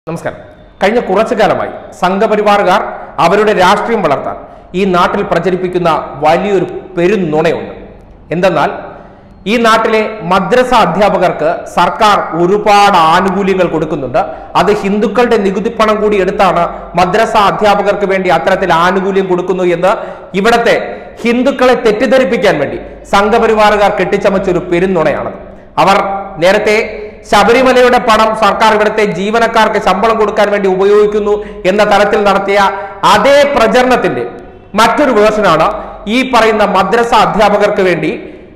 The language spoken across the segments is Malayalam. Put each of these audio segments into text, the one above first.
നമസ്കാരം കഴിഞ്ഞ കുറച്ചു കാലമായി സംഘപരിവാറുകാർ അവരുടെ രാഷ്ട്രീയം വളർത്താൻ ഈ നാട്ടിൽ പ്രചരിപ്പിക്കുന്ന വലിയൊരു പെരുന്നുണയുണ്ട് എന്തെന്നാൽ ഈ നാട്ടിലെ മദ്രസ അധ്യാപകർക്ക് സർക്കാർ ഒരുപാട് ആനുകൂല്യങ്ങൾ കൊടുക്കുന്നുണ്ട് അത് ഹിന്ദുക്കളുടെ നികുതി പണം കൂടി എടുത്താണ് മദ്രസ അധ്യാപകർക്ക് വേണ്ടി അത്തരത്തിൽ ആനുകൂല്യം കൊടുക്കുന്നു എന്ന് ഇവിടത്തെ ഹിന്ദുക്കളെ തെറ്റിദ്ധരിപ്പിക്കാൻ വേണ്ടി സംഘപരിവാറുകാർ കെട്ടിച്ചമച്ച ഒരു പെരുന്നുണയാണത് അവർ നേരത്തെ ശബരിമലയുടെ പണം സർക്കാർ ഇവിടുത്തെ ജീവനക്കാർക്ക് ശമ്പളം കൊടുക്കാൻ വേണ്ടി ഉപയോഗിക്കുന്നു എന്ന തരത്തിൽ നടത്തിയ അതേ പ്രചരണത്തിന്റെ മറ്റൊരു വേർഷനാണ് ഈ പറയുന്ന മദ്രസ അധ്യാപകർക്ക് വേണ്ടി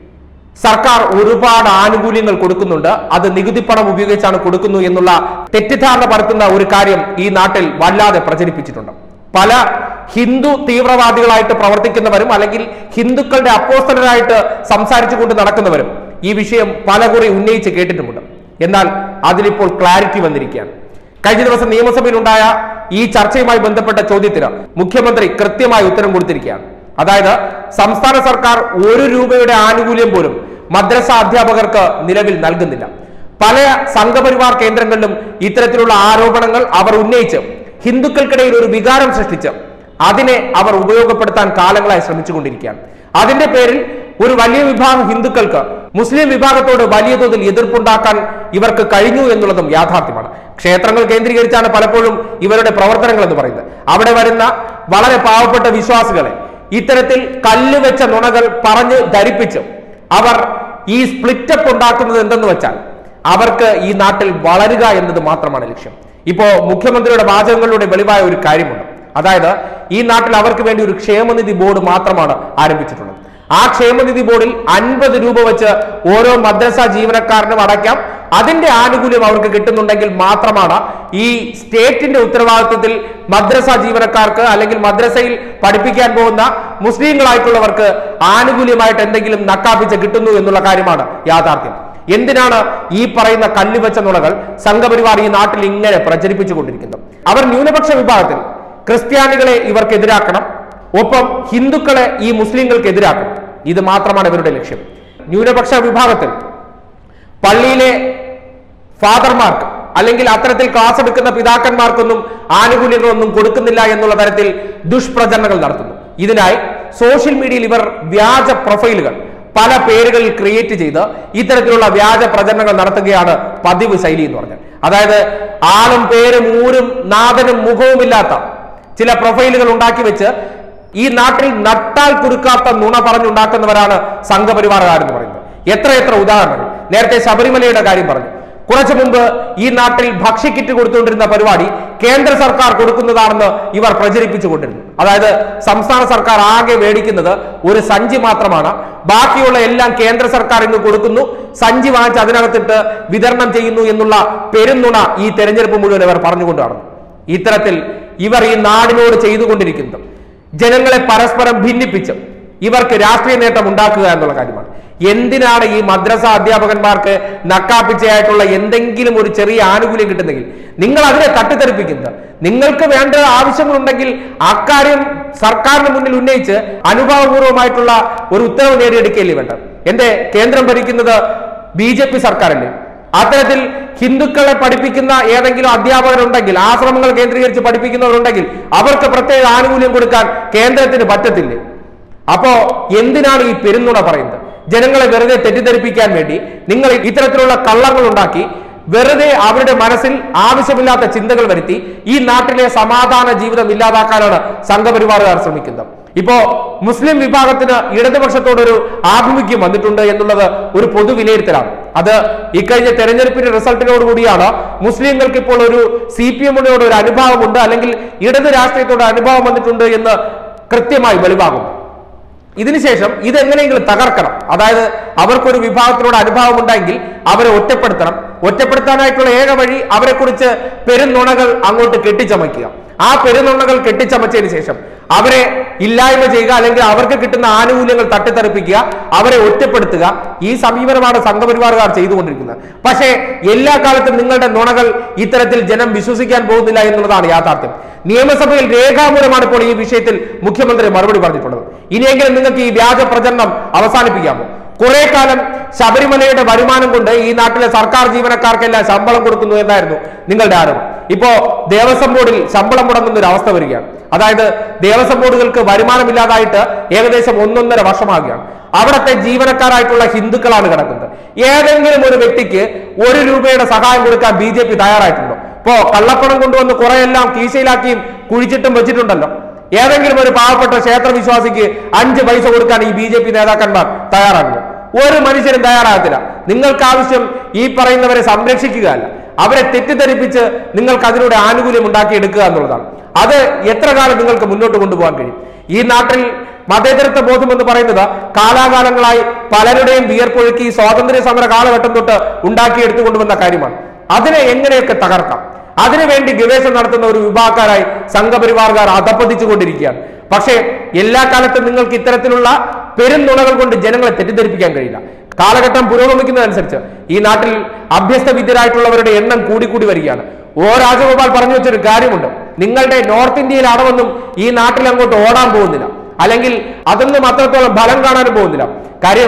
സർക്കാർ ഒരുപാട് ആനുകൂല്യങ്ങൾ കൊടുക്കുന്നുണ്ട് അത് നികുതി പണം ഉപയോഗിച്ചാണ് കൊടുക്കുന്നു എന്നുള്ള തെറ്റിദ്ധാരണ പരത്തുന്ന ഒരു കാര്യം ഈ നാട്ടിൽ വല്ലാതെ പ്രചരിപ്പിച്ചിട്ടുണ്ട് പല ഹിന്ദു തീവ്രവാദികളായിട്ട് പ്രവർത്തിക്കുന്നവരും അല്ലെങ്കിൽ ഹിന്ദുക്കളുടെ അപ്പോസ്തലരായിട്ട് സംസാരിച്ചുകൊണ്ട് നടക്കുന്നവരും ഈ വിഷയം പലകുറി ഉന്നയിച്ച് കേട്ടിട്ടുമുണ്ട് എന്നാൽ അതിലിപ്പോൾ ക്ലാരിറ്റി വന്നിരിക്കുകയാണ് കഴിഞ്ഞ ദിവസം നിയമസഭയിൽ ഉണ്ടായ ഈ ചർച്ചയുമായി ബന്ധപ്പെട്ട ചോദ്യത്തിന് മുഖ്യമന്ത്രി കൃത്യമായി ഉത്തരം കൊടുത്തിരിക്കുകയാണ് അതായത് സംസ്ഥാന സർക്കാർ ഒരു രൂപയുടെ ആനുകൂല്യം പോലും മദ്രസ അധ്യാപകർക്ക് നിലവിൽ നൽകുന്നില്ല പല സംഘപരിവാർ കേന്ദ്രങ്ങളിലും ഇത്തരത്തിലുള്ള ആരോപണങ്ങൾ അവർ ഉന്നയിച്ച് ഹിന്ദുക്കൾക്കിടയിൽ ഒരു വികാരം സൃഷ്ടിച്ച് അതിനെ അവർ ഉപയോഗപ്പെടുത്താൻ കാലങ്ങളായി ശ്രമിച്ചുകൊണ്ടിരിക്കുകയാണ് അതിന്റെ പേരിൽ ഒരു വലിയ വിഭാഗം ഹിന്ദുക്കൾക്ക് മുസ്ലിം വിഭാഗത്തോട് വലിയ തോതിൽ എതിർപ്പുണ്ടാക്കാൻ ഇവർക്ക് കഴിഞ്ഞു എന്നുള്ളതും യാഥാർത്ഥ്യമാണ് ക്ഷേത്രങ്ങൾ കേന്ദ്രീകരിച്ചാണ് പലപ്പോഴും ഇവരുടെ പ്രവർത്തനങ്ങൾ എന്ന് പറയുന്നത് അവിടെ വരുന്ന വളരെ പാവപ്പെട്ട വിശ്വാസികളെ ഇത്തരത്തിൽ കല്ല് വെച്ച നുണകൾ പറഞ്ഞ് ധരിപ്പിച്ച് അവർ ഈ സ്പ്ലിറ്റപ്പ് ഉണ്ടാക്കുന്നത് എന്തെന്ന് വെച്ചാൽ അവർക്ക് ഈ നാട്ടിൽ വളരുക എന്നത് മാത്രമാണ് ലക്ഷ്യം ഇപ്പോ മുഖ്യമന്ത്രിയുടെ വാചകങ്ങളിലൂടെ വെളിവായ ഒരു കാര്യമുണ്ട് അതായത് ഈ നാട്ടിൽ അവർക്ക് വേണ്ടി ഒരു ക്ഷേമനിധി ബോർഡ് മാത്രമാണ് ആരംഭിച്ചിട്ടുള്ളത് ആ ക്ഷേമനിധി ബോർഡിൽ അൻപത് രൂപ വെച്ച് ഓരോ മദ്രസ ജീവനക്കാരനും അടയ്ക്കാം അതിന്റെ ആനുകൂല്യം അവർക്ക് കിട്ടുന്നുണ്ടെങ്കിൽ മാത്രമാണ് ഈ സ്റ്റേറ്റിന്റെ ഉത്തരവാദിത്വത്തിൽ മദ്രസ ജീവനക്കാർക്ക് അല്ലെങ്കിൽ മദ്രസയിൽ പഠിപ്പിക്കാൻ പോകുന്ന മുസ്ലിങ്ങളായിട്ടുള്ളവർക്ക് ആനുകൂല്യമായിട്ട് എന്തെങ്കിലും നക്കാപ്പിച്ച് കിട്ടുന്നു എന്നുള്ള കാര്യമാണ് യാഥാർത്ഥ്യം എന്തിനാണ് ഈ പറയുന്ന കല്ലുവെച്ച നുണകൾ സംഘപരിവാർ ഈ നാട്ടിൽ ഇങ്ങനെ പ്രചരിപ്പിച്ചുകൊണ്ടിരിക്കുന്നത് അവർ ന്യൂനപക്ഷ വിഭാഗത്തിൽ ക്രിസ്ത്യാനികളെ ഇവർക്കെതിരാക്കണം ഒപ്പം ഹിന്ദുക്കളെ ഈ മുസ്ലിങ്ങൾക്ക് എതിരാക്കണം ഇത് മാത്രമാണ് ഇവരുടെ ലക്ഷ്യം ന്യൂനപക്ഷ വിഭാഗത്തിൽ പള്ളിയിലെ ഫാദർമാർക്ക് അല്ലെങ്കിൽ അത്തരത്തിൽ ക്ലാസ് എടുക്കുന്ന പിതാക്കന്മാർക്കൊന്നും ആനുകൂല്യങ്ങളൊന്നും കൊടുക്കുന്നില്ല എന്നുള്ള തരത്തിൽ ദുഷ്പ്രചരണങ്ങൾ നടത്തുന്നു ഇതിനായി സോഷ്യൽ മീഡിയയിൽ ഇവർ വ്യാജ പ്രൊഫൈലുകൾ പല പേരുകളിൽ ക്രിയേറ്റ് ചെയ്ത് ഇത്തരത്തിലുള്ള വ്യാജ പ്രചരണങ്ങൾ നടത്തുകയാണ് പതിവ് ശൈലി എന്ന് പറഞ്ഞാൽ അതായത് ആളും പേരും ഊരും നാഥനും മുഖവുമില്ലാത്ത ചില പ്രൊഫൈലുകൾ ഉണ്ടാക്കി വെച്ച് ഈ നാട്ടിൽ നട്ടാൽ കുറുക്കാത്ത നുണ പറഞ്ഞുണ്ടാക്കുന്നവരാണ് സംഘപരിവാറുകാരെന്ന് പറയുന്നത് എത്ര എത്ര ഉദാഹരണങ്ങൾ നേരത്തെ ശബരിമലയുടെ കാര്യം പറഞ്ഞു കുറച്ചു മുമ്പ് ഈ നാട്ടിൽ ഭക്ഷ്യക്കിറ്റ് കൊടുത്തുകൊണ്ടിരുന്ന പരിപാടി കേന്ദ്ര സർക്കാർ കൊടുക്കുന്നതാണെന്ന് ഇവർ പ്രചരിപ്പിച്ചുകൊണ്ടിരുന്നു അതായത് സംസ്ഥാന സർക്കാർ ആകെ മേടിക്കുന്നത് ഒരു സഞ്ചി മാത്രമാണ് ബാക്കിയുള്ള എല്ലാം കേന്ദ്ര സർക്കാർ ഇന്ന് കൊടുക്കുന്നു സഞ്ചി വാങ്ങിച്ച് അതിനകത്തിട്ട് വിതരണം ചെയ്യുന്നു എന്നുള്ള പെരുന്നുണ ഈ തെരഞ്ഞെടുപ്പ് മുഴുവൻ ഇവർ പറഞ്ഞുകൊണ്ട് നടന്നു ഇത്തരത്തിൽ ഇവർ ഈ നാടിനോട് ചെയ്തുകൊണ്ടിരിക്കുന്നത് ജനങ്ങളെ പരസ്പരം ഭിന്നിപ്പിച്ച് ഇവർക്ക് രാഷ്ട്രീയ നേട്ടം ഉണ്ടാക്കുക എന്നുള്ള കാര്യമാണ് എന്തിനാണ് ഈ മദ്രസ അധ്യാപകന്മാർക്ക് നക്കാപ്പിച്ചയായിട്ടുള്ള എന്തെങ്കിലും ഒരു ചെറിയ ആനുകൂല്യം കിട്ടുന്നെങ്കിൽ നിങ്ങൾ അതിനെ തട്ടിത്തെറിപ്പിക്കുന്നത് നിങ്ങൾക്ക് വേണ്ട ആവശ്യങ്ങളുണ്ടെങ്കിൽ അക്കാര്യം സർക്കാരിന് മുന്നിൽ ഉന്നയിച്ച് അനുഭാവപൂർവമായിട്ടുള്ള ഒരു ഉത്തരവ് നേടിയെടുക്കുകയല്ലേ വേണ്ട എന്റെ കേന്ദ്രം ഭരിക്കുന്നത് ബി ജെ പി സർക്കാരല്ലേ അത്തരത്തിൽ ഹിന്ദുക്കളെ പഠിപ്പിക്കുന്ന ഏതെങ്കിലും അധ്യാപകരുണ്ടെങ്കിൽ ആശ്രമങ്ങൾ കേന്ദ്രീകരിച്ച് പഠിപ്പിക്കുന്നവരുണ്ടെങ്കിൽ അവർക്ക് പ്രത്യേക ആനുകൂല്യം കൊടുക്കാൻ കേന്ദ്രത്തിന് പറ്റത്തില്ലേ അപ്പോ എന്തിനാണ് ഈ പെരുന്നുണ പറയുന്നത് ജനങ്ങളെ വെറുതെ തെറ്റിദ്ധരിപ്പിക്കാൻ വേണ്ടി നിങ്ങൾ ഇത്തരത്തിലുള്ള കള്ളങ്ങൾ ഉണ്ടാക്കി വെറുതെ അവരുടെ മനസ്സിൽ ആവശ്യമില്ലാത്ത ചിന്തകൾ വരുത്തി ഈ നാട്ടിലെ സമാധാന ജീവിതം ഇല്ലാതാക്കാനാണ് സംഘപരിവാറുകാർ ശ്രമിക്കുന്നത് ഇപ്പോ മുസ്ലിം വിഭാഗത്തിന് ഇടതുപക്ഷത്തോടൊരു ആഭിമുഖ്യം വന്നിട്ടുണ്ട് എന്നുള്ളത് ഒരു പൊതു വിലയിരുത്തലാണ് അത് ഇക്കഴിഞ്ഞ തെരഞ്ഞെടുപ്പിന്റെ റിസൾട്ടിനോട് കൂടിയാണ് മുസ്ലിങ്ങൾക്ക് ഇപ്പോൾ ഒരു സി പി എമ്മിനോട് ഒരു അനുഭാവമുണ്ട് അല്ലെങ്കിൽ ഇടത് രാഷ്ട്രീയത്തോട് അനുഭാവം വന്നിട്ടുണ്ട് എന്ന് കൃത്യമായി വെളിവാകുന്നു ഇതിനുശേഷം ഇതെങ്ങനെയെങ്കിലും തകർക്കണം അതായത് അവർക്കൊരു വിഭാഗത്തിനോട് അനുഭാവം ഉണ്ടെങ്കിൽ അവരെ ഒറ്റപ്പെടുത്തണം ഒറ്റപ്പെടുത്താനായിട്ടുള്ള ഏക വഴി അവരെ കുറിച്ച് പെരുന്നുണകൾ അങ്ങോട്ട് കെട്ടിച്ചമയ്ക്കുക ആ പെരുന്നുണകൾ കെട്ടിച്ചമച്ചതിന് ശേഷം അവരെ ഇല്ലായ്മ ചെയ്യുക അല്ലെങ്കിൽ അവർക്ക് കിട്ടുന്ന ആനുകൂല്യങ്ങൾ തട്ടിത്തെറിപ്പിക്കുക അവരെ ഒറ്റപ്പെടുത്തുക ഈ സമീപനമാണ് സംഘപരിവാറുകാർ ചെയ്തുകൊണ്ടിരിക്കുന്നത് പക്ഷേ എല്ലാ കാലത്തും നിങ്ങളുടെ നുണകൾ ഇത്തരത്തിൽ ജനം വിശ്വസിക്കാൻ പോകുന്നില്ല എന്നുള്ളതാണ് യാഥാർത്ഥ്യം നിയമസഭയിൽ രേഖാമൂലമാണ് ഇപ്പോൾ ഈ വിഷയത്തിൽ മുഖ്യമന്ത്രി മറുപടി പറഞ്ഞിട്ടുള്ളത് ഇനിയെങ്കിലും നിങ്ങൾക്ക് ഈ വ്യാജ പ്രചരണം അവസാനിപ്പിക്കാമോ കുറെ കാലം ശബരിമലയുടെ വരുമാനം കൊണ്ട് ഈ നാട്ടിലെ സർക്കാർ ജീവനക്കാർക്കെല്ലാം ശമ്പളം കൊടുക്കുന്നു എന്നായിരുന്നു നിങ്ങളുടെ ആരോപണം ഇപ്പോ ദേവസ്വം ബോർഡിൽ ശമ്പളം മുടങ്ങുന്ന ഒരു അവസ്ഥ വരികയാണ് അതായത് ദേവസ്വം ബോർഡുകൾക്ക് വരുമാനമില്ലാതായിട്ട് ഏകദേശം ഒന്നൊന്നര വർഷമാകുകയാണ് അവിടുത്തെ ജീവനക്കാരായിട്ടുള്ള ഹിന്ദുക്കളാണ് കിടക്കുന്നത് ഏതെങ്കിലും ഒരു വ്യക്തിക്ക് ഒരു രൂപയുടെ സഹായം കൊടുക്കാൻ ബി ജെ പി തയ്യാറായിട്ടുണ്ടോ ഇപ്പോ കള്ളപ്പണം കൊണ്ടുവന്ന് കുറെ എല്ലാം കീശയിലാക്കിയും കുഴിച്ചിട്ടും വെച്ചിട്ടുണ്ടല്ലോ ഏതെങ്കിലും ഒരു പാവപ്പെട്ട ക്ഷേത്ര വിശ്വാസിക്ക് അഞ്ച് പൈസ കൊടുക്കാൻ ഈ ബി ജെ പി നേതാക്കന്മാർ തയ്യാറാകുന്നു ഒരു മനുഷ്യരും തയ്യാറാകത്തില്ല നിങ്ങൾക്ക് ആവശ്യം ഈ പറയുന്നവരെ സംരക്ഷിക്കുകയല്ല അവരെ തെറ്റിദ്ധരിപ്പിച്ച് നിങ്ങൾക്ക് അതിലൂടെ ആനുകൂല്യം ഉണ്ടാക്കിയെടുക്കുക എന്നുള്ളതാണ് അത് എത്ര കാലം നിങ്ങൾക്ക് മുന്നോട്ട് കൊണ്ടുപോകാൻ കഴിയും ഈ നാട്ടിൽ മതേതരത്വ ബോധം എന്ന് പറയുന്നത് കാലാകാലങ്ങളായി പലരുടെയും വിയർപ്പൊഴുക്കി സ്വാതന്ത്ര്യ സമര കാലഘട്ടം തൊട്ട് ഉണ്ടാക്കിയെടുത്തു കൊണ്ടുവന്ന കാര്യമാണ് അതിനെ എങ്ങനെയൊക്കെ തകർക്കാം അതിനുവേണ്ടി ഗവേഷണം നടത്തുന്ന ഒരു വിഭാഗക്കാരായി സംഘപരിവാർകാർ അധപ്പതിച്ചുകൊണ്ടിരിക്കുകയാണ് പക്ഷേ എല്ലാ കാലത്തും നിങ്ങൾക്ക് ഇത്തരത്തിലുള്ള പെരുന്നുണകൾ കൊണ്ട് ജനങ്ങളെ തെറ്റിദ്ധരിപ്പിക്കാൻ കഴിയില്ല കാലഘട്ടം പുരോഗമിക്കുന്നതനുസരിച്ച് ഈ നാട്ടിൽ അഭ്യസ്ത വിദ്യരായിട്ടുള്ളവരുടെ എണ്ണം കൂടിക്കൂടി വരികയാണ് ഓ രാജഗോപാൽ പറഞ്ഞു വെച്ചൊരു കാര്യമുണ്ട് നിങ്ങളുടെ നോർത്ത് ഇന്ത്യയിൽ അടവൊന്നും ഈ നാട്ടിൽ അങ്ങോട്ട് ഓടാൻ പോകുന്നില്ല അല്ലെങ്കിൽ അതൊന്നും അത്രത്തോളം ഫലം കാണാനും പോകുന്നില്ല കാര്യം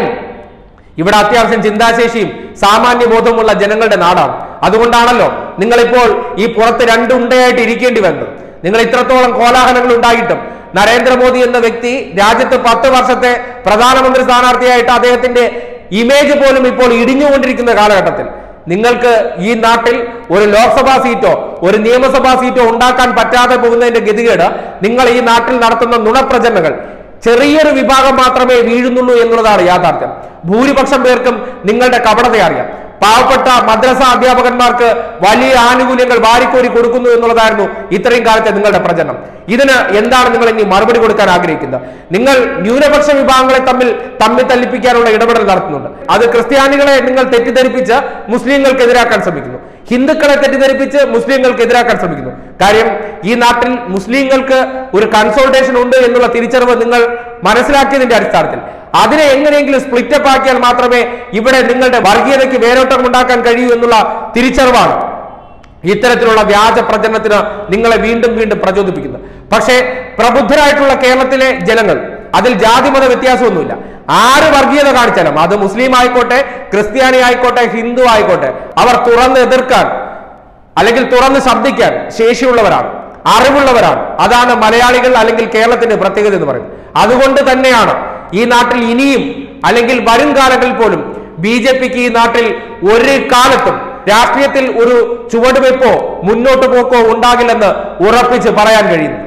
ഇവിടെ അത്യാവശ്യം ചിന്താശേഷിയും സാമാന്യ ബോധമുള്ള ജനങ്ങളുടെ നാടാണ് അതുകൊണ്ടാണല്ലോ നിങ്ങളിപ്പോൾ ഈ പുറത്ത് രണ്ടുണ്ടയായിട്ട് ഇരിക്കേണ്ടി വന്നത് നിങ്ങൾ ഇത്രത്തോളം കോലാഹലങ്ങൾ ഉണ്ടായിട്ടും നരേന്ദ്രമോദി എന്ന വ്യക്തി രാജ്യത്ത് പത്ത് വർഷത്തെ പ്രധാനമന്ത്രി സ്ഥാനാർത്ഥിയായിട്ട് അദ്ദേഹത്തിന്റെ ഇമേജ് പോലും ഇപ്പോൾ ഇടിഞ്ഞുകൊണ്ടിരിക്കുന്ന കാലഘട്ടത്തിൽ നിങ്ങൾക്ക് ഈ നാട്ടിൽ ഒരു ലോക്സഭാ സീറ്റോ ഒരു നിയമസഭാ സീറ്റോ ഉണ്ടാക്കാൻ പറ്റാതെ പോകുന്നതിന്റെ ഗതികേട് നിങ്ങൾ ഈ നാട്ടിൽ നടത്തുന്ന നുണപ്രചരണങ്ങൾ ചെറിയൊരു വിഭാഗം മാത്രമേ വീഴുന്നുള്ളൂ എന്നുള്ളതാണ് യാഥാർത്ഥ്യം ഭൂരിപക്ഷം പേർക്കും നിങ്ങളുടെ കപടത അറിയാം പാവപ്പെട്ട മദ്രസ അധ്യാപകന്മാർക്ക് വലിയ ആനുകൂല്യങ്ങൾ വാരിക്കോരി കൊടുക്കുന്നു എന്നുള്ളതായിരുന്നു ഇത്രയും കാലത്തെ നിങ്ങളുടെ പ്രചരണം ഇതിന് എന്താണ് നിങ്ങൾ ഇനി മറുപടി കൊടുക്കാൻ ആഗ്രഹിക്കുന്നത് നിങ്ങൾ ന്യൂനപക്ഷ വിഭാഗങ്ങളെ തമ്മിൽ തമ്മിൽ തല്ലിപ്പിക്കാനുള്ള ഇടപെടൽ നടത്തുന്നുണ്ട് അത് ക്രിസ്ത്യാനികളെ നിങ്ങൾ തെറ്റിദ്ധരിപ്പിച്ച് മുസ്ലിങ്ങൾക്ക് എതിരാക്കാൻ ശ്രമിക്കുന്നു ഹിന്ദുക്കളെ തെറ്റിദ്ധരിപ്പിച്ച് മുസ്ലിങ്ങൾക്ക് എതിരാക്കാൻ ശ്രമിക്കുന്നു കാര്യം ഈ നാട്ടിൽ മുസ്ലിങ്ങൾക്ക് ഒരു കൺസോൾട്ടേഷൻ ഉണ്ട് എന്നുള്ള തിരിച്ചറിവ് നിങ്ങൾ മനസ്സിലാക്കിയതിന്റെ അടിസ്ഥാനത്തിൽ അതിനെ എങ്ങനെയെങ്കിലും സ്പ്ലിറ്റപ്പ് ആക്കിയാൽ മാത്രമേ ഇവിടെ നിങ്ങളുടെ വർഗീയതയ്ക്ക് വേരോട്ടം ഉണ്ടാക്കാൻ കഴിയൂ എന്നുള്ള തിരിച്ചറിവാണ് ഇത്തരത്തിലുള്ള വ്യാജ പ്രചരണത്തിന് നിങ്ങളെ വീണ്ടും വീണ്ടും പ്രചോദിപ്പിക്കുന്നത് പക്ഷേ പ്രബുദ്ധരായിട്ടുള്ള കേരളത്തിലെ ജനങ്ങൾ അതിൽ ജാതിമത വ്യത്യാസമൊന്നുമില്ല ആര് വർഗീയത കാണിച്ചാലും അത് മുസ്ലിം ആയിക്കോട്ടെ ക്രിസ്ത്യാനി ആയിക്കോട്ടെ ഹിന്ദു ആയിക്കോട്ടെ അവർ തുറന്ന് എതിർക്കാൻ അല്ലെങ്കിൽ തുറന്ന് ശബ്ദിക്കാൻ ശേഷിയുള്ളവരാണ് അറിവുള്ളവരാണ് അതാണ് മലയാളികൾ അല്ലെങ്കിൽ കേരളത്തിന്റെ പ്രത്യേകത എന്ന് പറയുന്നത് അതുകൊണ്ട് തന്നെയാണ് ഈ നാട്ടിൽ ഇനിയും അല്ലെങ്കിൽ വരും കാലങ്ങളിൽ പോലും ബി ജെ പിക്ക് ഈ നാട്ടിൽ ഒരു കാലത്തും രാഷ്ട്രീയത്തിൽ ഒരു ചുവടുവെപ്പോ മുന്നോട്ട് പോക്കോ ഉണ്ടാകില്ലെന്ന് ഉറപ്പിച്ച് പറയാൻ കഴിയുന്നു